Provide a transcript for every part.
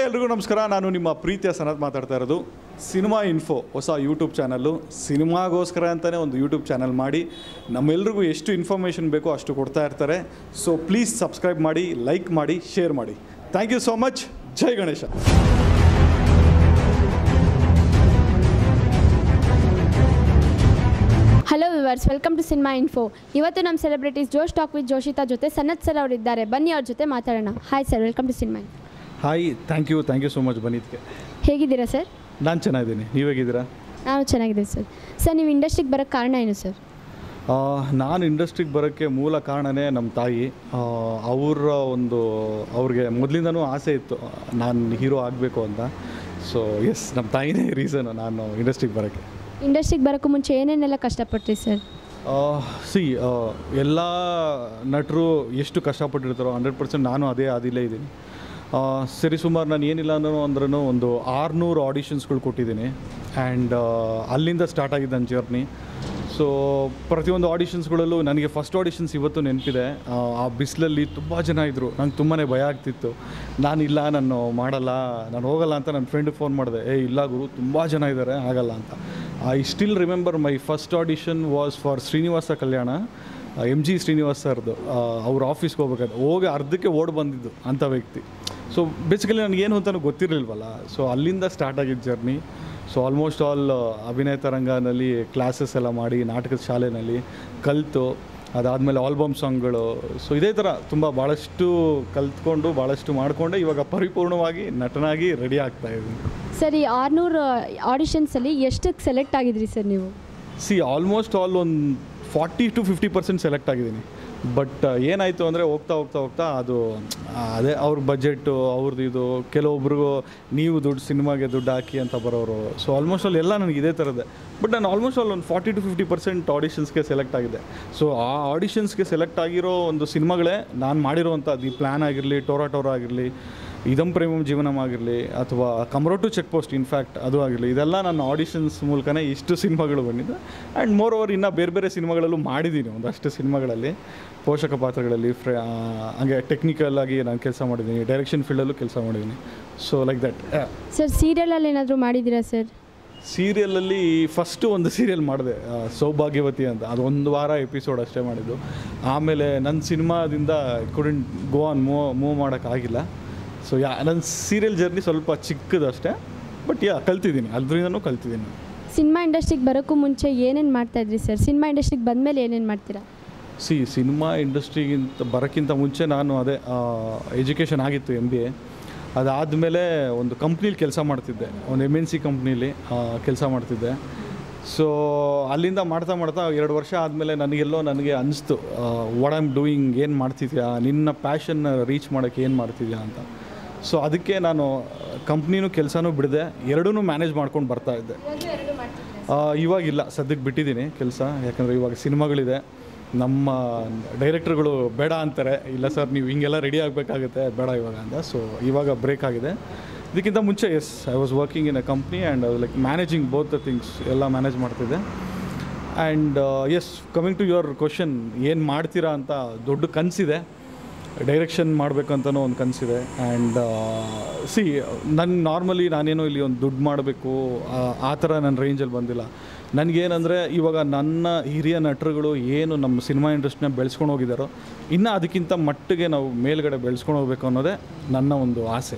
hi ಎಲ್ರಿಗೂ ನಮಸ್ಕಾರ ನಾನು ನಿಮ್ಮ ಪ್ರೀತಿಯ ಸನತ್ ಮಾತಾಡ್ತಾ ಇರೋದು ಸಿನಿಮಾ ಇನ್ಫೋ ಹೊಸ ಯೂಟ್ಯೂಬ್ ಚಾನಲ್ಲು ಸಿನಿಮಾಗೋಸ್ಕರ ಅಂತಲೇ ಒಂದು ಯೂಟ್ಯೂಬ್ ಚಾನಲ್ ಮಾಡಿ ನಮ್ಮೆಲ್ರಿಗೂ ಎಷ್ಟು ಇನ್ಫಾರ್ಮೇಷನ್ ಬೇಕೋ ಅಷ್ಟು ಕೊಡ್ತಾ ಇರ್ತಾರೆ ಸೊ ಪ್ಲೀಸ್ ಸಬ್ಸ್ಕ್ರೈಬ್ ಮಾಡಿ ಲೈಕ್ ಮಾಡಿ ಶೇರ್ ಮಾಡಿ thank you so much Jai Ganesha hello viewers welcome to cinema info ಇವತ್ತು ನಮ್ಮ celebrities Josh talk with Joshitha ಜೊತೆ ಸನತ್ ಸರ್ ಅವರಿದ್ದಾರೆ ಬನ್ನಿ ಅವ್ರ ಜೊತೆ ಮಾತಾಡೋಣ hi sir welcome to cinema hi thank you thank you so much ಬಂದಿದ್ದಕ್ಕೆ ಹೇಗಿದ್ದೀರಾ ಸರ್ ನಾನು ಚೆನ್ನಾಗಿದ್ದೀನಿ ನೀವು ಹೇಗಿದ್ದೀರಾ ನಾನು ಚೆನ್ನಾಗಿದ್ದೀನಿ ಸರ್ ಸರ್ ನೀವು ಇಂಡಸ್ಟ್ರಿಗೆ ಬರೋಕ್ಕೆ ಕಾರಣ ಏನು ಸರ್ ಆ, ನಾನು ಇಂಡಸ್ಟ್ರಿಗೆ ಬರೋಕ್ಕೆ ಮೂಲ ಕಾರಣನೇ ನಮ್ಮ ತಾಯಿ ಆ, ಅವರ ಒಂದು ಅವ್ರಿಗೆ ಮೊದಲಿಂದನೂ ಆಸೆ ಇತ್ತು ನಾನು ಹೀರೋ ಆಗಬೇಕು ಅಂತ ಸೊ ಎಸ್ ನಮ್ಮ ತಾಯಿನೇ ರೀಸನ್ ನಾನು ಇಂಡಸ್ಟ್ರಿಗೆ ಬರೋಕ್ಕೆ ಇಂಡಸ್ಟ್ರಿಗೆ ಬರೋಕ್ಕೂ ಮುಂಚೆ ಏನೇನೆಲ್ಲ ಕಷ್ಟಪಟ್ರಿ ಸರ್ ಸಿ ಎಲ್ಲ ನಟರು ಎಷ್ಟು ಕಷ್ಟಪಟ್ಟಿರ್ತಾರೋ ಹಂಡ್ರೆಡ್ ಪರ್ಸೆಂಟ್ ನಾನು ಅದೇ ಆದಿಲ್ಲೇ ಇದ್ದೀನಿ ಸರಿ ಸುಮಾರು ನಾನು ಏನಿಲ್ಲ ಅನ್ನೋ ಅಂದ್ರೂ ಒಂದು ಆರುನೂರು ಆಡಿಷನ್ಸ್ಗಳು ಕೊಟ್ಟಿದ್ದೀನಿ ಆ್ಯಂಡ್ ಅಲ್ಲಿಂದ ಸ್ಟಾರ್ಟ್ ಆಗಿದೆ ನನ್ನ ಜರ್ನಿ ಸೊ ಪ್ರತಿಯೊಂದು ಆಡಿಷನ್ಸ್ಗಳಲ್ಲೂ ನನಗೆ ಫಸ್ಟ್ ಆಡಿಷನ್ಸ್ ಇವತ್ತು ನೆನಪಿದೆ ಆ, ಆ ಬಿಸಿಲಲ್ಲಿ ತುಂಬ ಜನ ಇದ್ದರು ನಂಗೆ ತುಂಬಾ ಭಯ ಆಗ್ತಿತ್ತು ನಾನು ಇಲ್ಲ ನಾನು ಮಾಡಲ್ಲ ನಾನು ಹೋಗಲ್ಲ ಅಂತ ನನ್ನ ಫ್ರೆಂಡಿಗೆ ಫೋನ್ ಮಾಡಿದೆ ಏ ಇಲ್ಲ ಗುರು ತುಂಬ ಜನ ಇದ್ದಾರೆ ಆಗಲ್ಲ ಅಂತ I still remember my first audition was for Srinivasa Kalyana M G Srinivas ಸರ್ದು ಅವ್ರ ಆಫೀಸ್ಗೆ ಹೋಗ್ಬೇಕಾದ್ರೆ ಹೋಗಿ ಅರ್ಧಕ್ಕೆ ಓಡ್ ಬಂದಿದ್ದು ಅಂಥ ವ್ಯಕ್ತಿ ಸೊ ಬೇಸಿಕಲಿ ನನಗೇನು ಅಂತಲೂ ಗೊತ್ತಿರಲಿಲ್ವಲ್ಲ ಸೊ ಅಲ್ಲಿಂದ ಸ್ಟಾರ್ಟ್ ಆಗಿದ್ದು journey so almost all Abhinaya ತರಂಗನಲ್ಲಿ ಕ್ಲಾಸಸ್ ಎಲ್ಲ ಮಾಡಿ ನಾಟಕದ ಶಾಲೆಯಲ್ಲಿ ಕಲಿತು ಅದಾದಮೇಲೆ ಆಲ್ಬಮ್ ಸಾಂಗ್ಗಳು ಸೊ ಇದೇ ಥರ ತುಂಬ ಭಾಳಷ್ಟು ಕಲ್ತ್ಕೊಂಡು ಭಾಳಷ್ಟು ಮಾಡಿಕೊಂಡೆ ಇವಾಗ ಪರಿಪೂರ್ಣವಾಗಿ ನಟನಾಗಿ ರೆಡಿ ಆಗ್ತಾ ಇದ್ದೀನಿ ಸರ್ ಈ ಆರುನೂರು ಆಡಿಷನ್ಸಲ್ಲಿ ಎಷ್ಟಕ್ಕೆ ಸೆಲೆಕ್ಟ್ ಆಗಿದ್ರಿ ಸರ್ ನೀವು ಸಿ ಆಲ್ಮೋಸ್ಟ್ ಆಲ್ ಒಂದು forty to fifty percent select ಆಗಿದ್ದೀನಿ ಬಟ್ ಏನಾಯಿತು ಅಂದರೆ ಹೋಗ್ತಾ ಹೋಗ್ತಾ ಹೋಗ್ತಾ ಅದು ಆ, ಅದೇ ಅವ್ರ ಬಜೆಟ್ಟು ಅವ್ರದ್ದು ಇದು ಕೆಲವೊಬ್ರಿಗೂ ನೀವು ದುಡ್ಡು ಸಿನಿಮಾಗೆ ದುಡ್ಡು ಹಾಕಿ ಅಂತ ಬರೋರು ಸೊ ಆಲ್ಮೋಸ್ಟ್ ಆಲ್ ಎಲ್ಲ ನನಗೆ ಇದೇ ಥರದ್ದೇ ಬಟ್ ನಾನು ಆಲ್ಮೋಸ್ಟ್ ಆಲ್ ಒಂದು ಫಾರ್ಟಿ ಟು ಫಿಫ್ಟಿ ಪರ್ಸೆಂಟ್ ಆಡಿಷನ್ಸ್ಗೆ ಸೆಲೆಕ್ಟ್ ಆಗಿದೆ ಸೊ ಆ ಆಡಿಷನ್ಸ್ಗೆ ಸೆಲೆಕ್ಟ್ ಆಗಿರೋ ಒಂದು ಸಿನಿಮಾಗಳೇ ನಾನು ಮಾಡಿರೋವಂಥ ದಿ ಪ್ಲ್ಯಾನ್ ಆಗಿರಲಿ ಟೋರಾ ಟೋರಾ ಆಗಿರಲಿ ಇದಂ ಪ್ರೇಮಂ ಜೀವನಂ ಆಗಿರಲಿ ಅಥವಾ ಕಮ್ರೋಟು ಚೆಕ್ ಪೋಸ್ಟ್ ಇನ್ಫ್ಯಾಕ್ಟ್ ಅದು ಆಗಿರಲಿ ಇದೆಲ್ಲ ನನ್ನ ಆಡಿಷನ್ಸ್ ಮೂಲಕನೇ ಇಷ್ಟು ಸಿನಿಮಾಗಳು ಬಂದಿದೆ ಆ್ಯಂಡ್ ಮೋರ್ ಓವರ್ ಇನ್ನೂ ಬೇರೆ ಬೇರೆ ಸಿನಿಮಾಗಳಲ್ಲೂ ಮಾಡಿದ್ದೀನಿ ಒಂದಷ್ಟು ಸಿನಿಮಾಗಳಲ್ಲಿ ಪೋಷಕ ಪಾತ್ರಗಳಲ್ಲಿ ಫ್ರೇ ಆ, ಹಾಗೆ ಟೆಕ್ನಿಕಲ್ ಆಗಿ ನಾನು ಕೆಲಸ ಮಾಡಿದ್ದೀನಿ ಡೈರೆಕ್ಷನ್ ಫೀಲ್ಡಲ್ಲೂ ಕೆಲಸ ಮಾಡಿದ್ದೀನಿ ಸೊ ಲೈಕ್ ದಟ್ ಸರ್ ಸೀರಿಯಲಲ್ಲಿ ಏನಾದರೂ ಮಾಡಿದ್ದೀರಾ ಸರ್ ಸೀರಿಯಲಲ್ಲಿ ಫಸ್ಟು ಒಂದು ಸೀರಿಯಲ್ ಮಾಡಿದೆ ಆ, ಸೌಭಾಗ್ಯವತಿ ಅಂತ ಅದು ಒಂದು ವಾರ ಎಪಿಸೋಡ್ ಅಷ್ಟೇ ಮಾಡಿದ್ದು ಆಮೇಲೆ ನನ್ನ ಸಿನಿಮಾದಿಂದ couldn't go on move move ಮಾಡೋಕ್ಕಾಗಿಲ್ಲ ಸೊ ಯಾ ನನ್ನ ಸೀರಿಯಲ್ ಜರ್ನಿ ಸ್ವಲ್ಪ ಚಿಕ್ಕದಷ್ಟೇ ಬಟ್ ಯಾ ಕಲ್ತಿದ್ದೀನಿ ಅದರಿಂದನೂ ಕಲ್ತಿದ್ದೀನಿ ಸಿನಿಮಾ ಇಂಡಸ್ಟ್ರಿಗೆ ಬರೋಕ್ಕೂ ಮುಂಚೆ ಏನೇನು ಮಾಡ್ತಾಯಿದ್ರಿ ಸರ್ ಸಿನಿಮಾ ಇಂಡಸ್ಟ್ರಿಗೆ ಬಂದಮೇಲೆ ಏನೇನು ಮಾಡ್ತೀರಾ ಸಿ ಸಿನಿಮಾ ಇಂಡಸ್ಟ್ರಿಗಿಂತ ಬರೋಕ್ಕಿಂತ ಮುಂಚೆ ನಾನು ಅದೇ ಎಜುಕೇಷನ್ ಆಗಿತ್ತು ಎಮ್ ಬಿ ಎ ಅದಾದಮೇಲೆ ಒಂದು ಕಂಪ್ನೀಲಿ ಕೆಲಸ ಮಾಡ್ತಿದ್ದೆ ಒಂದು ಎಮ್ ಎನ್ ಸಿ ಕಂಪ್ನೀಲಿ ಕೆಲಸ ಮಾಡ್ತಿದ್ದೆ ಸೊ ಅಲ್ಲಿಂದ ಮಾಡ್ತಾ ಮಾಡ್ತಾ ಎರಡು ವರ್ಷ ಆದಮೇಲೆ ನನಗೆಲ್ಲೋ ನನಗೆ ಅನಿಸ್ತು ವಾಟ್ ಆಮ್ ಡೂಯಿಂಗ್ ಏನು ಮಾಡ್ತಿದ್ಯಾ ನಿನ್ನ ಪ್ಯಾಷನ್ನ ರೀಚ್ ಮಾಡೋಕ್ಕೆ ಏನು ಮಾಡ್ತಿದ್ಯಾ ಅಂತ ಸೊ ಅದಕ್ಕೆ ನಾನು ಕಂಪ್ನಿನೂ ಕೆಲಸನೂ ಬಿಡದೆ ಎರಡೂ ಮ್ಯಾನೇಜ್ ಮಾಡ್ಕೊಂಡು ಬರ್ತಾ ಇದ್ದೆ ಆ, ಇವಾಗಿಲ್ಲ ಸದ್ಯಕ್ಕೆ ಬಿಟ್ಟಿದ್ದೀನಿ ಕೆಲಸ ಯಾಕಂದರೆ ಇವಾಗ ಸಿನಿಮಾಗಳಿದೆ ನಮ್ಮ ಡೈರೆಕ್ಟರ್ಗಳು ಬೇಡ ಅಂತಾರೆ ಇಲ್ಲ ಸರ್ ನೀವು ಹಿಂಗೆಲ್ಲ ರೆಡಿ ಆಗಬೇಕಾಗುತ್ತೆ ಬೇಡ ಇವಾಗ ಅಂತ ಸೊ ಇವಾಗ ಬ್ರೇಕ್ ಆಗಿದೆ ಇದಕ್ಕಿಂತ ಮುಂಚೆ yes I was working in a company and like managing both the things ಎಲ್ಲ ಮ್ಯಾನೇಜ್ ಮಾಡ್ತಿದ್ದೆ and yes coming to your question ಏನು ಮಾಡ್ತೀರಾ ಅಂತ ದೊಡ್ಡ ಕನಸಿದೆ ಡೈರೆಕ್ಷನ್ ಮಾಡಬೇಕಂತನೂ ಒಂದು ಕನಸಿದೆ ಆ್ಯಂಡ್ ಸಿ ನನ್ನ ನಾರ್ಮಲಿ ನಾನೇನೋ ಇಲ್ಲಿ ಒಂದು ದುಡ್ಡು ಮಾಡಬೇಕು ಆ ಥರ ನನ್ನ ರೇಂಜಲ್ಲಿ ಬಂದಿಲ್ಲ ನನಗೇನಂದರೆ ಇವಾಗ ನನ್ನ ಹಿರಿಯ ನಟರುಗಳು ಏನು ನಮ್ಮ ಸಿನಿಮಾ ಇಂಡಸ್ಟ್ರಿನ ಬೆಳೆಸ್ಕೊಂಡು ಹೋಗಿದ್ದಾರೋ ಇನ್ನು ಅದಕ್ಕಿಂತ ಮಟ್ಟಿಗೆ ನಾವು ಮೇಲ್ಗಡೆ ಬೆಳೆಸ್ಕೊಂಡು ಹೋಗ್ಬೇಕು ಅನ್ನೋದೇ ನನ್ನ ಒಂದು ಆಸೆ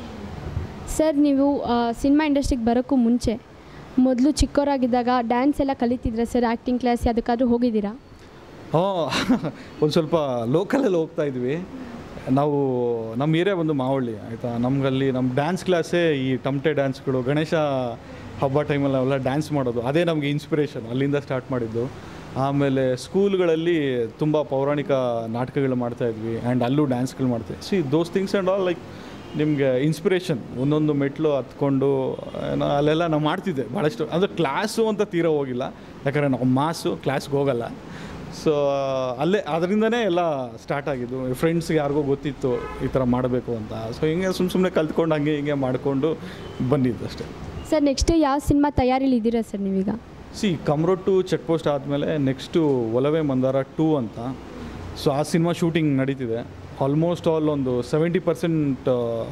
ಸರ್ ನೀವು ಸಿನಿಮಾ ಇಂಡಸ್ಟ್ರಿಗೆ ಬರೋಕ್ಕೂ ಮುಂಚೆ ಮೊದಲು ಚಿಕ್ಕವರಾಗಿದ್ದಾಗ ಡ್ಯಾನ್ಸ್ ಎಲ್ಲ ಕಲಿತಿದ್ರ ಸರ್ ಆ್ಯಕ್ಟಿಂಗ್ ಕ್ಲಾಸ್ ಅದಕ್ಕಾದ್ರೂ ಹೋಗಿದ್ದೀರಾ ಹಾಂ ಒಂದು ಸ್ವಲ್ಪ ಲೋಕಲಲ್ಲಿ ಹೋಗ್ತಾ ಇದ್ವಿ ನಾವು ನಮ್ಮ ಏರಿಯಾ ಬಂದು ಮಾವಳ್ಳಿ ಆಯಿತಾ ನಮಗಲ್ಲಿ ನಮ್ಮ ಡ್ಯಾನ್ಸ್ ಕ್ಲಾಸೇ ಈ ಟಮಟೆ ಡ್ಯಾನ್ಸ್ಗಳು ಗಣೇಶ ಹಬ್ಬ ಟೈಮಲ್ಲಿ ನಾವೆಲ್ಲ ಡ್ಯಾನ್ಸ್ ಮಾಡೋದು ಅದೇ ನಮಗೆ ಇನ್ಸ್ಪಿರೇಷನ್ ಅಲ್ಲಿಂದ ಸ್ಟಾರ್ಟ್ ಮಾಡಿದ್ದು ಆಮೇಲೆ ಸ್ಕೂಲ್ಗಳಲ್ಲಿ ತುಂಬ ಪೌರಾಣಿಕ ನಾಟಕಗಳು ಮಾಡ್ತಾ ಇದ್ವಿ ಆ್ಯಂಡ್ ಅಲ್ಲೂ ಡ್ಯಾನ್ಸ್ಗಳು ಮಾಡ್ತೀವಿ see those things and all like ನಿಮಗೆ ಇನ್ಸ್ಪಿರೇಷನ್ ಒಂದೊಂದು ಮೆಟ್ಲು ಹತ್ಕೊಂಡು ಏನೋ ಅಲ್ಲೆಲ್ಲ ನಾವು ಮಾಡ್ತಿದ್ದೆ ಭಾಳಷ್ಟು ಅಂದರೆ ಕ್ಲಾಸು ಅಂತ ತೀರ ಹೋಗಿಲ್ಲ ಯಾಕಂದರೆ ನಾವು ಮಾಸು ಕ್ಲಾಸ್ಗೆ ಹೋಗಲ್ಲ ಸೊ ಅಲ್ಲೇ ಅದರಿಂದನೇ ಎಲ್ಲ ಸ್ಟಾರ್ಟ್ ಆಗಿದ್ದು ಫ್ರೆಂಡ್ಸ್ಗೆ ಯಾರಿಗೋ ಗೊತ್ತಿತ್ತು ಈ ಥರ ಮಾಡಬೇಕು ಅಂತ ಸೊ ಹಿಂಗೆ ಸುಮ್ಮ ಸುಮ್ಮನೆ ಕಲ್ತ್ಕೊಂಡು ಹಂಗೆ ಹಿಂಗೆ ಮಾಡಿಕೊಂಡು ಬಂದಿದ್ದು ಅಷ್ಟೇ ಸರ್ ನೆಕ್ಸ್ಟ್ ಯಾವ ಸಿನಿಮಾ ತಯಾರಿಲಿ ಇದ್ದೀರಾ ಸರ್ ನೀವೀಗ ಸಿ ಕಮ್ರೋಟು ಚೆಕ್ ಪೋಸ್ಟ್ ಆದಮೇಲೆ ನೆಕ್ಸ್ಟು ಒಲವೇ ಮಂದಾರ ಟೂ ಅಂತ ಸೊ ಆ ಸಿನಿಮಾ ಶೂಟಿಂಗ್ ನಡೀತಿದೆ ಆಲ್ಮೋಸ್ಟ್ ಆಲ್ ಒಂದು ಸೆವೆಂಟಿ ಪರ್ಸೆಂಟ್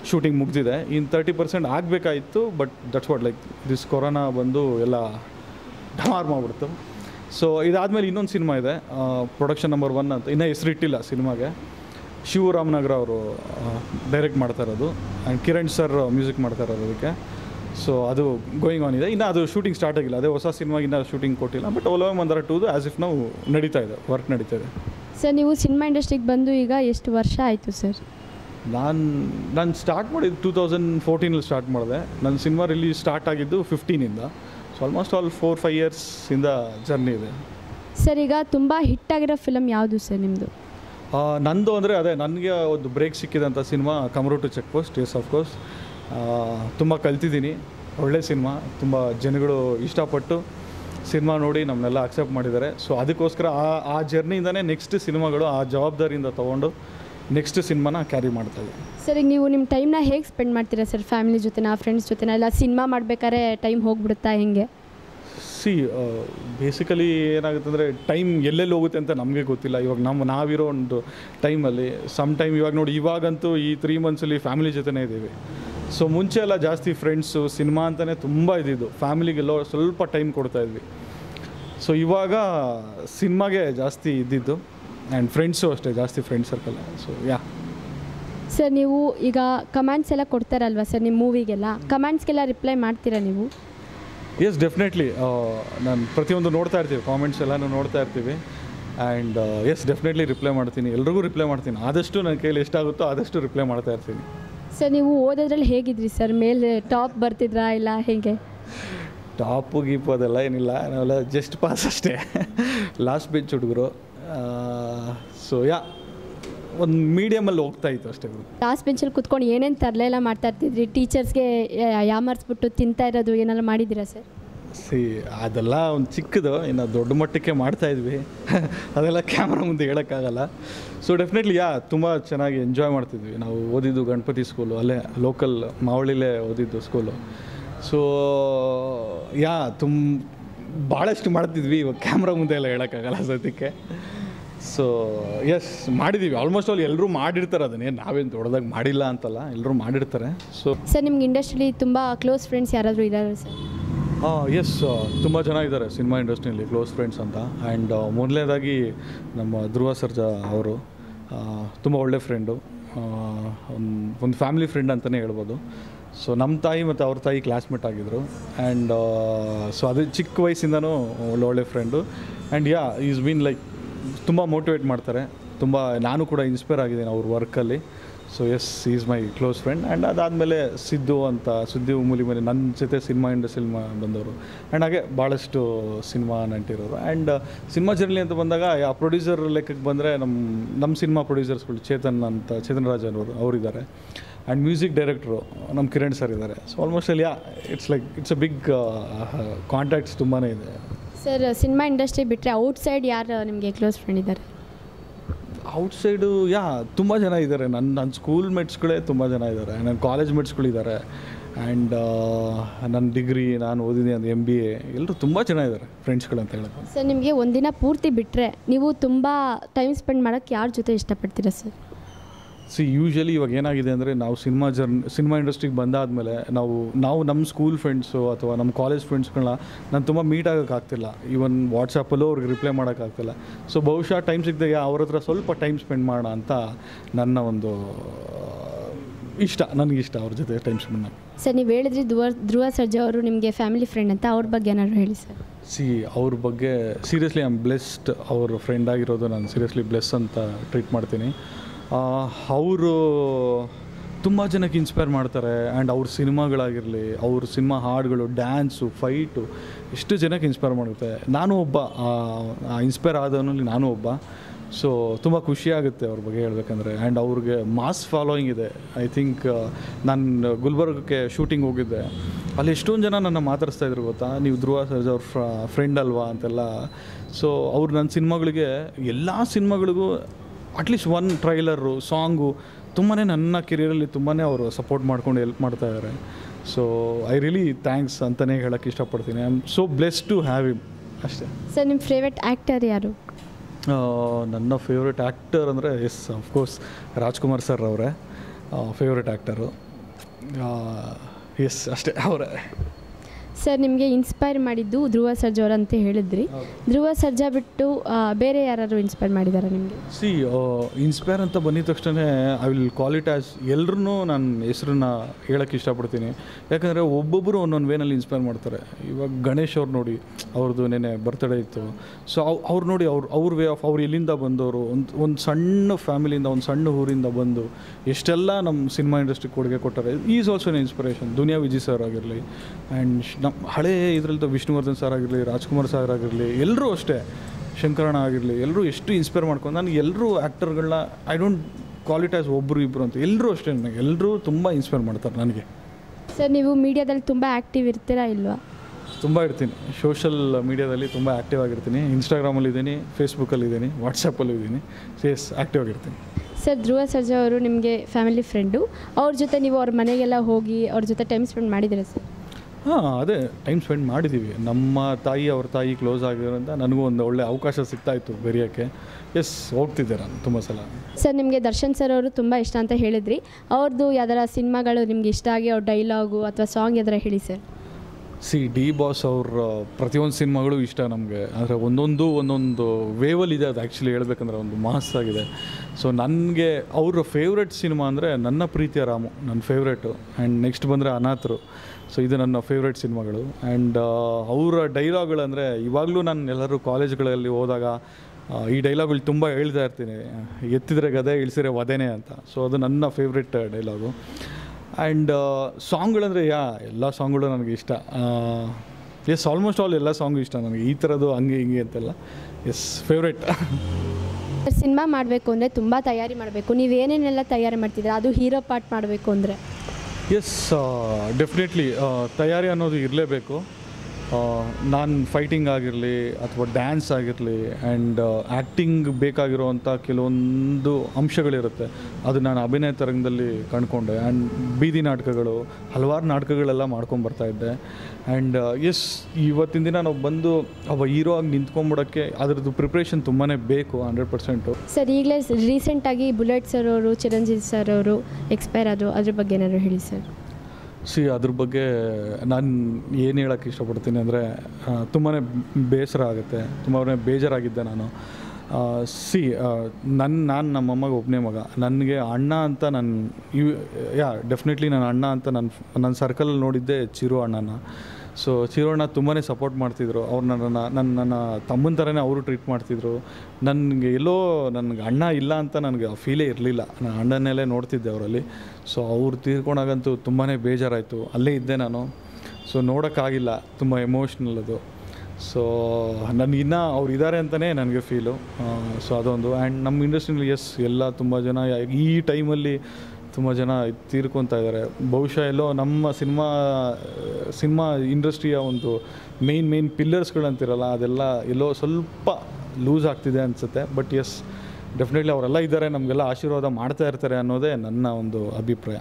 ಶೂಟಿಂಗ್ ಮುಗ್ದಿದೆ ಇನ್ನು ತರ್ಟಿ ಪರ್ಸೆಂಟ್ ಆಗಬೇಕಾಯಿತು but that's what like this corona ಬಂದು ಎಲ್ಲ ಡಮಾರ್ ಮಾಡಿಬಿಡ್ತು ಸೊ ಇದಾದಮೇಲೆ ಇನ್ನೊಂದು ಸಿನಿಮಾ ಇದೆ ಪ್ರೊಡಕ್ಷನ್ ನಂಬರ್ ಒನ್ ಅಂತ ಇನ್ನೂ ಹೆಸರಿಟ್ಟಿಲ್ಲ ಸಿನಿಮಾಗೆ ಶಿವರಾಮನಗರ ಅವರು ಡೈರೆಕ್ಟ್ ಮಾಡ್ತಾ ಇರೋದು ಆ್ಯಂಡ್ ಕಿರಣ್ ಸರ್ ಮ್ಯೂಸಿಕ್ ಮಾಡ್ತಾ ಇರೋದು ಅದಕ್ಕೆ ಸೊ ಅದು ಗೋಯಿಂಗ್ ಆನ್ ಇದೆ ಇನ್ನು ಅದು ಶೂಟಿಂಗ್ ಸ್ಟಾರ್ಟ್ ಆಗಿಲ್ಲ ಅದೇ ಹೊಸ ಸಿನಿಮಾಗಿನ್ನ ಶೂಟಿಂಗ್ ಕೊಟ್ಟಿಲ್ಲ ಬಟ್ ಒಲವ ಮಂದರ ಟೂದು ಆ್ಯಸ್ ಇಫ್ ನಾವು ನಡೀತಾ ಇದೆ ವರ್ಕ್ ನಡೀತಾ ಇದೆ ಸರ್ ನೀವು ಸಿನಿಮಾ ಇಂಡಸ್ಟ್ರಿಗೆ ಬಂದು ಈಗ ಎಷ್ಟು ವರ್ಷ ಆಯಿತು ಸರ್ ನಾನು ನಾನು ಸ್ಟಾರ್ಟ್ ಮಾಡಿದ್ದು ಟೂ ತೌಸಂಡ್ ಫೋರ್ಟೀನಲ್ಲಿ ಸ್ಟಾರ್ಟ್ ಮಾಡಿದೆ ನನ್ನ ಸಿನಿಮಾ ರಿಲೀಸ್ ಸ್ಟಾರ್ಟ್ ಆಗಿದ್ದು ಫಿಫ್ಟೀನಿಂದ so almost all four five ಇಯರ್ಸಿಂದ ಜರ್ನಿ ಇದೆ ಸರ್ ಈಗ ತುಂಬ ಹಿಟ್ಟಾಗಿರೋ ಫಿಲಮ್ ಯಾವುದು ಸರ್ ನಿಮ್ಮದು ಆ, ನಂದು ಅಂದರೆ ಅದೇ ನನಗೆ ಒಂದು ಬ್ರೇಕ್ ಸಿಕ್ಕಿದಂಥ cinema Kamarottu check post yes of course ತುಂಬ ಕಲ್ತಿದ್ದೀನಿ ಒಳ್ಳೆ ಸಿನಿಮಾ ತುಂಬ ಜನಗಳು ಇಷ್ಟಪಟ್ಟು ಸಿನಿಮಾ ನೋಡಿ ನಮ್ಮನ್ನೆಲ್ಲ ಅಕ್ಸೆಪ್ಟ್ ಮಾಡಿದ್ದಾರೆ ಸೊ ಅದಕ್ಕೋಸ್ಕರ ಆ ಆ ಜರ್ನಿಯಿಂದನೇ ನೆಕ್ಸ್ಟ್ ಸಿನಿಮಾಗಳು ಆ ಜವಾಬ್ದಾರಿಯಿಂದ ತೊಗೊಂಡು ನೆಕ್ಸ್ಟ್ ಸಿನಿಮಾನ ಕ್ಯಾರಿ ಮಾಡ್ತಾ ಇದ್ದೀವಿ ಸರ್ ಈಗ ನೀವು ನಿಮ್ಮ ಟೈಮ್ನ ಹೇಗೆ ಸ್ಪೆಂಡ್ ಮಾಡ್ತೀರಾ ಸರ್ ಫ್ಯಾಮಿಲಿ ಜೊತೆನಾ ಫ್ರೆಂಡ್ಸ್ ಜೊತೆನಾ ಇಲ್ಲ ಸಿನಿಮಾ ಮಾಡ್ಬೇಕಾದ್ರೆ ಟೈಮ್ ಹೋಗ್ಬಿಡುತ್ತಾ ಹೆಂಗೆ ಸಿ ಬೇಸಿಕಲಿ ಏನಾಗುತ್ತೆ ಅಂದರೆ ಟೈಮ್ ಎಲ್ಲೆಲ್ಲಿ ಹೋಗುತ್ತೆ ಅಂತ ನಮಗೆ ಗೊತ್ತಿಲ್ಲ ಇವಾಗ ನಮ್ಮ ನಾವಿರೋ ಒಂದು ಟೈಮಲ್ಲಿ ಸಮ್ ಟೈಮ್ ಇವಾಗ ನೋಡಿ ಇವಾಗಂತೂ ಈ ತ್ರೀ ಮಂತ್ಸಲ್ಲಿ ಫ್ಯಾಮಿಲಿ ಜೊತೆನೇ ಇದ್ದೀವಿ ಸೊ ಮುಂಚೆ ಎಲ್ಲ ಜಾಸ್ತಿ ಫ್ರೆಂಡ್ಸು ಸಿನಿಮಾ ಅಂತಲೇ ತುಂಬ ಇದ್ದಿದ್ದು ಫ್ಯಾಮಿಲಿಗೆಲ್ಲೋ ಸ್ವಲ್ಪ ಟೈಮ್ ಕೊಡ್ತಾ ಇದ್ವಿ ಸೊ ಇವಾಗ ಸಿನಿಮಾಗೆ ಜಾಸ್ತಿ ಇದ್ದಿದ್ದು ಆ್ಯಂಡ್ ಫ್ರೆಂಡ್ಸು ಅಷ್ಟೇ ಜಾಸ್ತಿ friend circle so yeah sir ನೀವು ಈಗ ಕಮೆಂಟ್ಸ್ ಎಲ್ಲ ಕೊಡ್ತಾರಲ್ವಾ ಸರ್ ನಿಮ್ಮ ಮೂವಿಗೆಲ್ಲ ಕಮೆಂಟ್ಸ್ಗೆಲ್ಲ ರಿಪ್ಲೈ ಮಾಡ್ತೀರಾ ನೀವು ಎಸ್ ಡೆಫಿನೆಟ್ಲಿ ನಾನು ಪ್ರತಿಯೊಂದು ನೋಡ್ತಾ ಇರ್ತೀವಿ ಕಾಮೆಂಟ್ಸ್ ಎಲ್ಲನೂ ನೋಡ್ತಾ ಇರ್ತೀವಿ ಆ್ಯಂಡ್ ಎಸ್ ಡೆಫಿನೆಟ್ಲಿ ರಿಪ್ಲೈ ಮಾಡ್ತೀನಿ ಎಲ್ರಿಗೂ ರಿಪ್ಲೈ ಮಾಡ್ತೀನಿ ಆದಷ್ಟು ನನ್ನ ಕೈಯಲ್ಲಿ ಎಷ್ಟಾಗುತ್ತೋ ಆದಷ್ಟು ರಿಪ್ಲೈ ಮಾಡ್ತಾ ಇರ್ತೀನಿ ಸರ್ ನೀವು ಓದೋದ್ರಲ್ಲಿ ಹೇಗಿದ್ರಿ ಸರ್ ಮೇಲೆ ಟಾಪ್ ಬರ್ತಿದ್ರಾ ಇಲ್ಲ ಹೇಗೆ ಟಾಪು ಗೀಪು ಅದೆಲ್ಲ ಏನಿಲ್ಲ ನಾವೆಲ್ಲ ಜಸ್ಟ್ ಪಾಸ್ ಅಷ್ಟೇ ಲಾಸ್ಟ್ ಬೆಂಚ್ ಹುಡುಗರು ಸೊ ಯಾ ಒಂದು ಮೀಡಿಯಮಲ್ಲಿ ಹೋಗ್ತಾ ಇತ್ತು ಅಷ್ಟೇ ಲಾಸ್ಟ್ ಬೆಂಚಲ್ಲಿ ಕುತ್ಕೊಂಡು ಏನೇನು ತರಲೆ ಎಲ್ಲ ಮಾಡ್ತಾ ಇರ್ತಿದ್ರಿ ಟೀಚರ್ಸ್ಗೆ ಯಾಮರ್ಸ್ಬಿಟ್ಟು ತಿಂತಾ ಇರೋದು ಏನೆಲ್ಲ ಮಾಡಿದ್ದೀರಾ ಸರ್ ಸಿ ಅದೆಲ್ಲ ಒಂದು ಚಿಕ್ಕದು ಇನ್ನು ದೊಡ್ಡ ಮಟ್ಟಕ್ಕೆ ಮಾಡ್ತಾ ಇದ್ವಿ ಅದೆಲ್ಲ ಕ್ಯಾಮ್ರಾ ಮುಂದೆ ಹೇಳೋಕ್ಕಾಗಲ್ಲ ಸೊ ಡೆಫಿನೆಟ್ಲಿ ಯಾ ತುಂಬ ಚೆನ್ನಾಗಿ ಎಂಜಾಯ್ ಮಾಡ್ತಿದ್ವಿ ನಾವು ಓದಿದ್ದು ಗಣಪತಿ ಸ್ಕೂಲು ಅಲ್ಲೇ ಲೋಕಲ್ ಮಾವಳಿಲೇ ಓದಿದ್ದು ಸ್ಕೂಲು ಸೊ ಯಾ ತುಂಬ ಭಾಳಷ್ಟು ಮಾಡ್ತಿದ್ವಿ ಇವಾಗ ಕ್ಯಾಮ್ರಾ ಮುಂದೆ ಎಲ್ಲ ಹೇಳೋಕ್ಕಾಗಲ್ಲ ಸದ್ಯಕ್ಕೆ ಸೊ ಎಸ್ ಮಾಡಿದ್ದೀವಿ ಆಲ್ಮೋಸ್ಟ್ ಆಲ್ ಎಲ್ಲರೂ ಮಾಡಿರ್ತಾರೆ ಅದನ್ನೇ ನಾವೇನು ದೊಡ್ಡದಾಗಿ ಮಾಡಿಲ್ಲ ಅಂತಲ್ಲ ಎಲ್ಲರೂ ಮಾಡಿರ್ತಾರೆ ಸೊ ಸರ್ ನಿಮ್ಗೆ ಇಂಡಸ್ಟ್ರಿಲಿ ತುಂಬ ಕ್ಲೋಸ್ ಫ್ರೆಂಡ್ಸ್ ಯಾರಾದರೂ ಇದ್ದಾರೆ ಸರ್ ಹಾಂ ಎಸ್ ತುಂಬ ಜನ ಇದ್ದಾರೆ ಸಿನಿಮಾ ಇಂಡಸ್ಟ್ರಿಯಲ್ಲಿ ಕ್ಲೋಸ್ ಫ್ರೆಂಡ್ಸ್ ಅಂತ ಆ್ಯಂಡ್ ಮೊದಲನೇದಾಗಿ ನಮ್ಮ ಧ್ರುವ ಸರ್ಜಾ ಅವರು ತುಂಬ ಒಳ್ಳೆ ಫ್ರೆಂಡು ಒಂದು ಒಂದು ಫ್ಯಾಮಿಲಿ ಫ್ರೆಂಡ್ ಅಂತಲೇ ಹೇಳ್ಬೋದು ಸೊ ನಮ್ಮ ತಾಯಿ ಮತ್ತು ಅವ್ರ ತಾಯಿ ಕ್ಲಾಸ್ಮೇಟ್ ಆಗಿದ್ದರು ಆ್ಯಂಡ್ ಸೊ ಅದು ಚಿಕ್ಕ ವಯಸ್ಸಿಂದನೂ ಒಳ್ಳೆ ಒಳ್ಳೆ friend and yeah is been like ತುಂಬ ಮೋಟಿವೇಟ್ ಮಾಡ್ತಾರೆ ತುಂಬ ನಾನು ಕೂಡ ಇನ್ಸ್ಪೈರ್ ಆಗಿದ್ದೀನಿ ಅವ್ರ ವರ್ಕಲ್ಲಿ so yes is my close friend and ಅದಾದಮೇಲೆ ಸಿದ್ದು ಅಂತ ಸುದ್ದಿ ಮೂಲಿ ಮನೆ ನನ್ನ ಜೊತೆ ಸಿನಿಮಾ ಇಂಡಸ್ಟ್ರಿಲ್ ಬಂದವರು ಆ್ಯಂಡ್ ಹಾಗೆ ಭಾಳಷ್ಟು ಸಿನಿಮಾ ನಂಟಿರೋರು ಆ್ಯಂಡ್ ಸಿನಿಮಾ ಜರ್ನಿ ಅಂತ ಬಂದಾಗ ಆ ಪ್ರೊಡ್ಯೂಸರ್ ಲೆಕ್ಕಕ್ಕೆ ಬಂದರೆ ನಮ್ಮ ನಮ್ಮ ಸಿನಿಮಾ ಪ್ರೊಡ್ಯೂಸರ್ಸ್ಗಳು ಚೇತನ್ ಅಂತ ಚೇತನ್ ರಾಜನ್ ಅವರು ಅವರಿದ್ದಾರೆ ಆ್ಯಂಡ್ ಮ್ಯೂಸಿಕ್ ಡೈರೆಕ್ಟ್ರು ನಮ್ಮ ಕಿರಣ್ ಸರ್ ಇದ್ದಾರೆ ಸೊ ಆಲ್ಮೋಸ್ಟ್ ಅಲ್ಲಿ yeah it's like it's a big contacts ತುಂಬಾ ಇದೆ ಸರ್ ಸಿನಿಮಾ ಇಂಡಸ್ಟ್ರಿ ಬಿಟ್ಟರೆ ಔಟ್ಸೈಡ್ ಯಾರು ನಿಮಗೆ ಕ್ಲೋಸ್ ಫ್ರೆಂಡ್ ಇದ್ದಾರೆ ಔಟ್ಸೈಡು ಯಾ ತುಂಬ ಜನ ಇದ್ದಾರೆ ನನ್ನ ನನ್ನ ಸ್ಕೂಲ್ ಮೇಟ್ಸ್ಗಳೇ ತುಂಬ ಜನ ಇದ್ದಾರೆ ನನ್ನ ಕಾಲೇಜ್ ಮೇಟ್ಸ್ಗಳಿದ್ದಾರೆ ಆ್ಯಂಡ್ ನನ್ನ ಡಿಗ್ರಿ ನಾನು ಓದಿದ್ದೀನಿ ಅದು ಎಮ್ ಬಿ ಎ ಎಲ್ಲರೂ ತುಂಬ ಜನ ಇದ್ದಾರೆ ಫ್ರೆಂಡ್ಸ್ಗಳು ಅಂತ ಹೇಳೋದು ಸರ್ ನಿಮಗೆ ಒಂದಿನ ಪೂರ್ತಿ ಬಿಟ್ಟರೆ ನೀವು ತುಂಬ ಟೈಮ್ ಸ್ಪೆಂಡ್ ಮಾಡೋಕ್ಕೆ ಯಾರ ಜೊತೆ ಇಷ್ಟಪಡ್ತೀರಾ ಸರ್ ಸಿ ಯೂಶ್ವಲಿ ಇವಾಗ ಏನಾಗಿದೆ ಅಂದರೆ ನಾವು ಸಿನಿಮಾ ಜರ್ನ್ ಸಿನಿಮಾ ಇಂಡಸ್ಟ್ರಿಗೆ ಬಂದಾದಮೇಲೆ ನಾವು ನಾವು ನಮ್ಮ ಸ್ಕೂಲ್ ಫ್ರೆಂಡ್ಸು ಅಥವಾ ನಮ್ಮ ಕಾಲೇಜ್ ಫ್ರೆಂಡ್ಸ್ಗಳನ್ನ ನಾನು ತುಂಬ ಮೀಟ್ ಆಗೋಕ್ಕಾಗ್ತಿಲ್ಲ ಈವನ್ ವಾಟ್ಸಪ್ಪಲ್ಲೂ ಅವ್ರಿಗೆ ರಿಪ್ಲೈ ಮಾಡೋಕ್ಕಾಗ್ತಿಲ್ಲ ಸೊ ಬಹುಶಃ ಟೈಮ್ ಸಿಕ್ಕಿದಾಗ ಅವ್ರ ಹತ್ರ ಸ್ವಲ್ಪ ಟೈಮ್ ಸ್ಪೆಂಡ್ ಮಾಡೋಣ ಅಂತ ನನ್ನ ಒಂದು ಇಷ್ಟ ನನಗಿಷ್ಟ ಅವ್ರ ಜೊತೆ ಟೈಮ್ ಸ್ಪೆಂಡ್ ಮಾಡಿ ಸರ್ ನೀವು ಹೇಳಿದ್ರಿ ಧ್ರುವ ಧ್ರುವ ಸರ್ಜಾ ಅವರು ನಿಮಗೆ ಫ್ಯಾಮಿಲಿ ಫ್ರೆಂಡ್ ಅಂತ ಅವ್ರ ಬಗ್ಗೆ ಏನಾದ್ರು ಹೇಳಿ ಸರ್ ಸಿ ಅವ್ರ ಬಗ್ಗೆ ಸೀರಿಯಸ್ಲಿ ಐ ಆಮ್ ಬ್ಲೆಸ್ಡ್ ಅವ್ರ ಫ್ರೆಂಡ್ ಆಗಿರೋದು ನಾನು ಸೀರಿಯಸ್ಲಿ ಬ್ಲೆಸ್ ಅಂತ ಟ್ರೀಟ್ ಮಾಡ್ತೀನಿ ಅವರು ತುಂಬ ಜನಕ್ಕೆ ಇನ್ಸ್ಪೈರ್ ಮಾಡ್ತಾರೆ ಆ್ಯಂಡ್ ಅವ್ರ ಸಿನಿಮಾಗಳಾಗಿರಲಿ ಅವ್ರ ಸಿನಿಮಾ ಹಾಡುಗಳು ಡ್ಯಾನ್ಸು ಫೈಟು ಎಷ್ಟು ಜನಕ್ಕೆ ಇನ್ಸ್ಪೈರ್ ಮಾಡುತ್ತೆ ನಾನು ಒಬ್ಬ ಇನ್ಸ್ಪೈರ್ ಆದವನಲ್ಲಿ ನಾನು ಒಬ್ಬ ಸೊ ತುಂಬ ಖುಷಿಯಾಗುತ್ತೆ ಅವ್ರ ಬಗ್ಗೆ ಹೇಳ್ಬೇಕಂದ್ರೆ ಆ್ಯಂಡ್ ಅವ್ರಿಗೆ ಮಾಸ್ ಫಾಲೋಯಿಂಗ್ ಇದೆ ಐ ಥಿಂಕ್ ನಾನು ಗುಲ್ಬರ್ಗಕ್ಕೆ ಶೂಟಿಂಗ್ ಹೋಗಿದ್ದೆ ಅಲ್ಲಿ ಎಷ್ಟೊಂದು ಜನ ನನ್ನ ಮಾತಾಡಿಸ್ತಾ ಇದ್ರು ಗೊತ್ತಾ ನೀವು ಧ್ರುವ ಸರ್ಜಾ ಅವ್ರ ಫ್ರೆಂಡ್ ಅಲ್ವಾ ಅಂತೆಲ್ಲ ಸೊ ಅವ್ರು ನನ್ನ ಸಿನಿಮಾಗಳಿಗೆ ಎಲ್ಲ ಸಿನಿಮಾಗಳಿಗೂ ಅಟ್ಲೀಸ್ಟ್ ಒನ್ ಟ್ರೈಲರು ಸಾಂಗು ತುಂಬಾ ನನ್ನ ಕೆರಿಯರಲ್ಲಿ ತುಂಬಾ ಅವರು ಸಪೋರ್ಟ್ ಮಾಡ್ಕೊಂಡು ಹೆಲ್ಪ್ ಮಾಡ್ತಾ ಇದ್ದಾರೆ ಸೊ ಐ ರಿಯಲಿ ಥ್ಯಾಂಕ್ಸ್ ಅಂತಲೇ ಹೇಳೋಕ್ಕೆ ಇಷ್ಟಪಡ್ತೀನಿ I am so bless to have him ಅಷ್ಟೇ ಸರ್ ನಿಮ್ಮ ಫೇವ್ರೆಟ್ ಆ್ಯಕ್ಟರ್ ಯಾರು ಆ, ನನ್ನ ಫೇವ್ರೆಟ್ ಆ್ಯಕ್ಟರ್ ಅಂದರೆ ಎಸ್ ಅಫ್ಕೋರ್ಸ್ ರಾಜ್ಕುಮಾರ್ ಸರ್ ಅವರೇ ಫೇವ್ರೆಟ್ ಆ್ಯಕ್ಟರು ಎಸ್ ಅಷ್ಟೇ ಅವರೇ ಸರ್ ನಿಮಗೆ ಇನ್ಸ್ಪೈರ್ ಮಾಡಿದ್ದು ಧ್ರುವ ಸರ್ಜಾ ಅವರು ಅಂತ ಹೇಳಿದ್ರಿ ಧ್ರುವ ಸರ್ಜಾ ಬಿಟ್ಟು ಆ, ಬೇರೆ ಯಾರಾದ್ರು ಇನ್ಸ್ಪೈರ್ ಮಾಡಿದಾರಾ ನಿಮಗೆ ಸಿ ಇನ್ಸ್ಪೈರ್ ಅಂತ ಬಂದಿದ ತಕ್ಷಣ I will call it as ಎಲ್ರೂ ನಾನು ಹೆಸ್ರನ್ನ ಹೇಳೋಕ್ಕೆ ಇಷ್ಟಪಡ್ತೀನಿ ಯಾಕಂದರೆ ಒಬ್ಬೊಬ್ಬರು ಒಂದೊಂದು ವೇನಲ್ಲಿ ಇನ್ಸ್ಪೈರ್ ಮಾಡ್ತಾರೆ ಇವಾಗ ಗಣೇಶ್ ಅವ್ರು ನೋಡಿ ಅವ್ರದ್ದು ನೆನೆ ಬರ್ತ್ಡೇ ಇತ್ತು ಸೊ ಅವ್ ಅವ್ರು ನೋಡಿ ಅವ್ರು ಅವ್ರ ವೇ ಆಫ್ ಅವ್ರು ಎಲ್ಲಿಂದ ಬಂದವರು ಒಂದು ಒಂದು ಸಣ್ಣ ಫ್ಯಾಮಿಲಿಯಿಂದ ಒಂದು ಸಣ್ಣ ಊರಿಂದ ಬಂದು ಎಷ್ಟೆಲ್ಲ ನಮ್ಮ ಸಿನಿಮಾ ಇಂಡಸ್ಟ್ರಿ ಕೊಡುಗೆ ಕೊಟ್ಟಾರೆ is also an inspiration Duniya Vijay sir ಆಗಿರಲಿ ಆ್ಯಂಡ್ ನಮ್ಮ ಹಳೇ ಇದರಲ್ಲೂ ವಿಷ್ಣುವರ್ಧನ್ ಸರ್ ಆಗಿರಲಿ ರಾಜ್ಕುಮಾರ್ ಸರ್ ಆಗಿರಲಿ ಎಲ್ಲರೂ ಅಷ್ಟೇ ಶಂಕರಣ್ಣ ಆಗಿರಲಿ ಎಲ್ಲರೂ ಎಷ್ಟು ಇನ್ಸ್ಪೈರ್ ಮಾಡ್ಕೊಂಡು ನಾನು ಎಲ್ಲರೂ ಆ್ಯಕ್ಟರ್ಗಳನ್ನ I don't call it as ಒಬ್ಬರು ಇಬ್ಬರು ಅಂತ ಎಲ್ಲರೂ ಅಷ್ಟೇ ನನಗೆ ಎಲ್ಲರೂ ತುಂಬ ಇನ್ಸ್ಪೈರ್ ಮಾಡ್ತಾರೆ ನನಗೆ ಸರ್ ನೀವು ಮೀಡಿಯಾದಲ್ಲಿ ತುಂಬ ಆ್ಯಕ್ಟಿವ್ ಇರ್ತೀರಾ ಇಲ್ವಾ ತುಂಬ ಇರ್ತೀನಿ ಸೋಷಲ್ ಮೀಡಿಯಾದಲ್ಲಿ ತುಂಬ ಆ್ಯಕ್ಟಿವ್ ಆಗಿರ್ತೀನಿ ಇನ್ಸ್ಟಾಗ್ರಾಮಲ್ಲಿ ಇದ್ದೀನಿ ಫೇಸ್ಬುಕ್ಕಲ್ಲಿ ಇದ್ದೀನಿ ವಾಟ್ಸಪ್ಪಲ್ಲಿ ಇದ್ದೀನಿ ಎಸ್ ಆ್ಯಕ್ಟಿವ್ ಆಗಿರ್ತೀನಿ ಸರ್ ಧ್ರುವ ಸರ್ಜಾ ಅವರು ನಿಮಗೆ ಫ್ಯಾಮಿಲಿ ಫ್ರೆಂಡು ಅವ್ರ ಜೊತೆ ನೀವು ಅವ್ರ ಮನೆಗೆಲ್ಲ ಹೋಗಿ ಅವ್ರ ಜೊತೆ ಟೈಮ್ ಸ್ಪೆಂಡ್ ಮಾಡಿದ್ದೀರಾ ಸರ್ ಹಾಂ ಅದೇ ಟೈಮ್ ಸ್ಪೆಂಡ್ ಮಾಡಿದ್ದೀವಿ ನಮ್ಮ ತಾಯಿ ಅವ್ರ ತಾಯಿ ಕ್ಲೋಸ್ ಆಗಿರೋದ್ರಿಂದ ನನಗೂ ಒಂದು ಒಳ್ಳೆ ಅವಕಾಶ ಸಿಗ್ತಾ ಇತ್ತು ಬೆರೆಯೋಕ್ಕೆ ಎಸ್ ಹೋಗ್ತಿದ್ದೆ ನಾನು ತುಂಬ ಸಲ ಸರ್ ನಿಮಗೆ ದರ್ಶನ್ ಸರ್ ಅವರು ತುಂಬ ಇಷ್ಟ ಅಂತ ಹೇಳಿದ್ರಿ ಅವ್ರದ್ದು ಯಾವ್ದಾರ ಸಿನಿಮಾಗಳು ನಿಮ್ಗೆ ಇಷ್ಟ ಆಗಿ ಅವ್ರ ಡೈಲಾಗು ಅಥವಾ ಸಾಂಗ್ ಯಾವ್ದಾರ ಹೇಳಿ ಸರ್ ಸಿ ಡಿ ಬಾಸ್ ಅವ್ರ ಪ್ರತಿಯೊಂದು ಸಿನಿಮಾಗಳು ಇಷ್ಟ ನಮಗೆ ಆದರೆ ಒಂದೊಂದು ಒಂದೊಂದು ವೇವಲ್ಲಿ ಇದೆ ಅದು ಆ್ಯಕ್ಚುಲಿ ಹೇಳ್ಬೇಕಂದ್ರೆ ಒಂದು ಮಾಸ್ ಆಗಿದೆ ಸೊ ನನಗೆ ಅವ್ರ ಫೇವ್ರೆಟ್ ಸಿನಿಮಾ ಅಂದರೆ ನನ್ನ ಪ್ರೀತಿಯ ರಾಮು ನನ್ನ ಫೇವ್ರೇಟು ಆ್ಯಂಡ್ ನೆಕ್ಸ್ಟ್ ಬಂದರೆ ಅನಾಥರು ಸೊ ಇದು ನನ್ನ ಫೇವ್ರೆಟ್ ಸಿನಿಮಾಗಳು ಆ್ಯಂಡ್ ಅವರ ಡೈಲಾಗ್ಗಳಂದರೆ ಇವಾಗಲೂ ನಾನು ಎಲ್ಲರೂ ಕಾಲೇಜ್ಗಳಲ್ಲಿ ಹೋದಾಗ ಆ, ಈ ಡೈಲಾಗ್ಗಳು ತುಂಬ ಹೇಳ್ತಾ ಇರ್ತೀನಿ ಎತ್ತಿದ್ರೆ ಗದೆ ಇಳಿಸಿದ್ರೆ ವದೇನೆ ಅಂತ ಸೊ ಅದು ನನ್ನ ಫೇವ್ರೆಟ್ ಡೈಲಾಗು ಆ್ಯಂಡ್ ಸಾಂಗ್ಗಳಂದರೆ ಯಾ ಎಲ್ಲ ಸಾಂಗ್ಗಳು ನನಗೆ ಇಷ್ಟ ಎಸ್ ಆಲ್ಮೋಸ್ಟ್ ಆಲ್ ಎಲ್ಲ ಸಾಂಗು ಇಷ್ಟ ನನಗೆ ಈ ಥರದ್ದು ಹಂಗೆ ಹಿಂಗೆ ಅಂತೆಲ್ಲ ಎಸ್ ಫೇವ್ರೆಟ್ ಸರ್ ಸಿನಿಮಾ ಮಾಡಬೇಕು ಅಂದರೆ ತುಂಬ ತಯಾರಿ ಮಾಡಬೇಕು ನೀವು ಏನೇನೆಲ್ಲ ತಯಾರಿ ಮಾಡ್ತಿದ್ದೀರಾ ಅದು ಹೀರೋ ಪಾರ್ಟ್ ಮಾಡಬೇಕು ಅಂದರೆ ಎಸ್ ಡೆಫಿನೆಟ್ಲಿ ತಯಾರಿ ಅನ್ನೋದು ಇರಲೇಬೇಕು ನಾನು ಫೈಟಿಂಗ್ ಆಗಿರಲಿ ಅಥವಾ ಡ್ಯಾನ್ಸ್ ಆಗಿರಲಿ ಆ್ಯಂಡ್ ಆ್ಯಕ್ಟಿಂಗ್ ಬೇಕಾಗಿರುವಂಥ ಕೆಲವೊಂದು ಅಂಶಗಳಿರುತ್ತೆ ಅದು ನಾನು ಅಭಿನಯ ತರಂಗದಲ್ಲಿ ಕಂಡುಕೊಂಡೆ ಆ್ಯಂಡ್ ಬೀದಿ ನಾಟಕಗಳು ಹಲವಾರು ನಾಟಕಗಳೆಲ್ಲ ಮಾಡ್ಕೊಂಡು ಬರ್ತಾ ಇದ್ದೆ ಆ್ಯಂಡ್ ಎಸ್ ಇವತ್ತಿನ ದಿನ ನಾವು ಬಂದು ಒಬ್ಬ ಹೀರೋ ಆಗಿ ನಿಂತ್ಕೊಂಡ್ಬಿಡೋಕ್ಕೆ ಅದರದ್ದು ಪ್ರಿಪ್ರೇಷನ್ ತುಂಬಾ ಬೇಕು ಹಂಡ್ರೆಡ್ ಪರ್ಸೆಂಟು ಸರ್ ಈಗಲೇ ರೀಸೆಂಟಾಗಿ ಬುಲೆಟ್ ಸರ್ ಅವರು ಚಿರಂಜೀವಿ ಸರ್ ಅವರು ಎಕ್ಸ್ಪೈರ್ ಆದರು ಅದ್ರ ಬಗ್ಗೆ ಏನಾದ್ರು ಹೇಳಿ ಸರ್ ಸಿ ಅದ್ರ ಬಗ್ಗೆ ನಾನು ಏನು ಹೇಳೋಕ್ಕೆ ಇಷ್ಟಪಡ್ತೀನಿ ಅಂದರೆ ತುಂಬಾ ಬೇಸರ ಆಗುತ್ತೆ ತುಂಬಾ ಬೇಜಾರಾಗಿದ್ದೆ ನಾನು ಸಿ ನನ್ನ ನಾನು ನಮ್ಮ ಅಮ್ಮಗೆ ಒಬ್ಬನೇ ಮಗ ನನಗೆ ಅಣ್ಣ ಅಂತ ನನ್ನ ಇವ್ ಯಾ ಡೆಫಿನೆಟ್ಲಿ ನನ್ನ ಅಣ್ಣ ಅಂತ ನನ್ನ ನನ್ನ ಸರ್ಕಲಲ್ಲಿ ನೋಡಿದ್ದೆ ಚಿರು ಅಣ್ಣನ ಸೊ ಚಿರು ಅಣ್ಣ ತುಂಬಾ ಸಪೋರ್ಟ್ ಮಾಡ್ತಿದ್ರು ಅವ್ರು ನನ್ನನ್ನು ನನ್ನ ನನ್ನ ತಮ್ಮನ ಥರನೇ ಅವರು ಟ್ರೀಟ್ ಮಾಡ್ತಿದ್ರು ನನಗೆ ಎಲ್ಲೋ ನನಗೆ ಅಣ್ಣ ಇಲ್ಲ ಅಂತ ನನಗೆ ಆ ಫೀಲೇ ಇರಲಿಲ್ಲ ನಾನು ಅಣ್ಣನಲ್ಲೇ ನೋಡ್ತಿದ್ದೆ ಅವರಲ್ಲಿ ಸೊ ಅವ್ರು ತೀರ್ಕೊಂಡಾಗಂತೂ ತುಂಬಾ ಬೇಜಾರಾಯಿತು ಅಲ್ಲೇ ಇದ್ದೆ ನಾನು ಸೊ ನೋಡೋಕ್ಕಾಗಿಲ್ಲ ತುಂಬ ಎಮೋಷ್ನಲ್ ಅದು ಸೊ ನನಗಿನ್ನ ಅವ್ರು ಇದ್ದಾರೆ ಅಂತಲೇ ನನಗೆ ಫೀಲು ಸೊ ಅದೊಂದು ಆ್ಯಂಡ್ ನಮ್ಮ ಇಂಡಸ್ಟ್ರಿನಲ್ಲಿ ಎಸ್ ಎಲ್ಲ ತುಂಬ ಜನ ಯಾ- ಈ ಟೈಮಲ್ಲಿ ತುಂಬ ಜನ ತೀರ್ಕೊತಾ ಇದ್ದಾರೆ ಬಹುಶಃ ಎಲ್ಲೋ ನಮ್ಮ ಸಿನಿಮಾ ಸಿನಿಮಾ ಇಂಡಸ್ಟ್ರಿಯ ಒಂದು ಮೇಯ್ನ್ ಮೇಯ್ನ್ ಪಿಲ್ಲರ್ಸ್ಗಳಂತಿರಲ್ಲ ಅದೆಲ್ಲ ಎಲ್ಲೋ ಸ್ವಲ್ಪ ಲೂಸ್ ಆಗ್ತಿದೆ ಅನಿಸುತ್ತೆ ಬಟ್ ಎಸ್ ಡೆಫಿನೆಟ್ಲಿ ಅವರೆಲ್ಲ ಇದ್ದಾರೆ ನಮಗೆಲ್ಲ ಆಶೀರ್ವಾದ ಮಾಡ್ತಾ ಇರ್ತಾರೆ ಅನ್ನೋದೇ ನನ್ನ ಒಂದು ಅಭಿಪ್ರಾಯ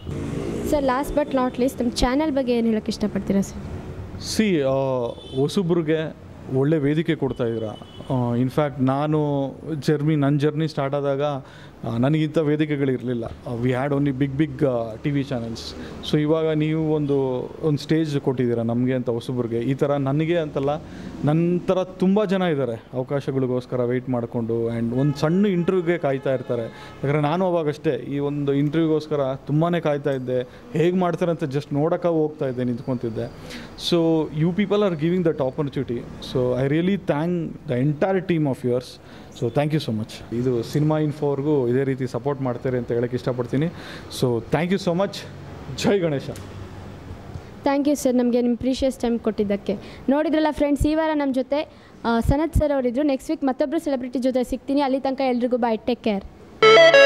sir last but not least ನಮ್ಮ ಚಾನಲ್ ಬಗ್ಗೆ ಏನು ಹೇಳೋಕ್ಕೆ ಇಷ್ಟಪಡ್ತೀರಾ ಸರ್ ಸಿ ಹೊಸಬ್ರಿಗೆ ಒಳ್ಳೆ ವೇದಿಕೆ ಕೊಡ್ತಾ ಇದ್ದೀರಾ ಇನ್ಫ್ಯಾಕ್ಟ್ ನಾನು ಜರ್ನಿ ನನ್ನ ಜರ್ನಿ ಸ್ಟಾರ್ಟ್ ಆದಾಗ ಆ, ನನಗಿಂಥ ವೇದಿಕೆಗಳಿರಲಿಲ್ಲ we had only big big T V channels so ಇವಾಗ ನೀವು ಒಂದು ಒಂದು ಸ್ಟೇಜ್ ಕೊಟ್ಟಿದ್ದೀರಾ ನಮಗೆ ಅಂತ ಹೊಸಬ್ರಿಗೆ ಈ ಥರ ನನಗೆ ಅಂತಲ್ಲ ನನ್ನ ಥರ ತುಂಬ ಜನ ಇದ್ದಾರೆ ಅವಕಾಶಗಳಿಗೋಸ್ಕರ ವೆಯ್ಟ್ ಮಾಡಿಕೊಂಡು ಆ್ಯಂಡ್ ಒಂದು ಸಣ್ಣ ಇಂಟರ್ವ್ಯೂಗೆ ಕಾಯ್ತಾ ಇರ್ತಾರೆ ಯಾಕಂದರೆ ನಾನು ಅವಾಗಷ್ಟೇ ಈ ಒಂದು ಇಂಟರ್ವ್ಯೂಗೋಸ್ಕರ ತುಂಬಾ ಕಾಯ್ತಾ ಇದ್ದೆ ಹೇಗೆ ಮಾಡ್ತಾರೆ ಅಂತ ಜಸ್ಟ್ ನೋಡೋಕೆ ಹೋಗ್ತಾ ಇದ್ದೆ ನಿಂತ್ಕೊತಿದ್ದೆ so you people are giving that opportunity so I really thank the entire team of yours so thank you so much ಇದು ಸಿನಿಮಾ ಇನ್ಫೋರ್ಗೂ ಇದೇ ರೀತಿ ಸಪೋರ್ಟ್ ಮಾಡ್ತಾರೆ ಅಂತ ಹೇಳಕ್ಕೆ ಇಷ್ಟಪಡ್ತೀನಿ so thank you so much Jai Ganesha thank you sir ನಮಗೆ ನಿಮ್ಮ ಪ್ರೀಷಿಯಸ್ ಟೈಮ್ ಕೊಟ್ಟಿದ್ದಕ್ಕೆ ನೋಡಿದ್ರಲ್ಲ ಫ್ರೆಂಡ್ಸ್ ಈ ವಾರ ನಮ್ಮ ಜೊತೆ ಆ, ಸನತ್ ಸರ್ ಅವರಿದ್ರು ನೆಕ್ಸ್ಟ್ ವೀಕ್ ಮತ್ತೊಬ್ಬರು ಸೆಲೆಬ್ರಿಟಿ ಜೊತೆ ಸಿಗ್ತೀನಿ ಅಲ್ಲಿ ತನಕ ಎಲ್ರಿಗೂ ಬಾಯ್ ಟೇಕ್ ಕೇರ್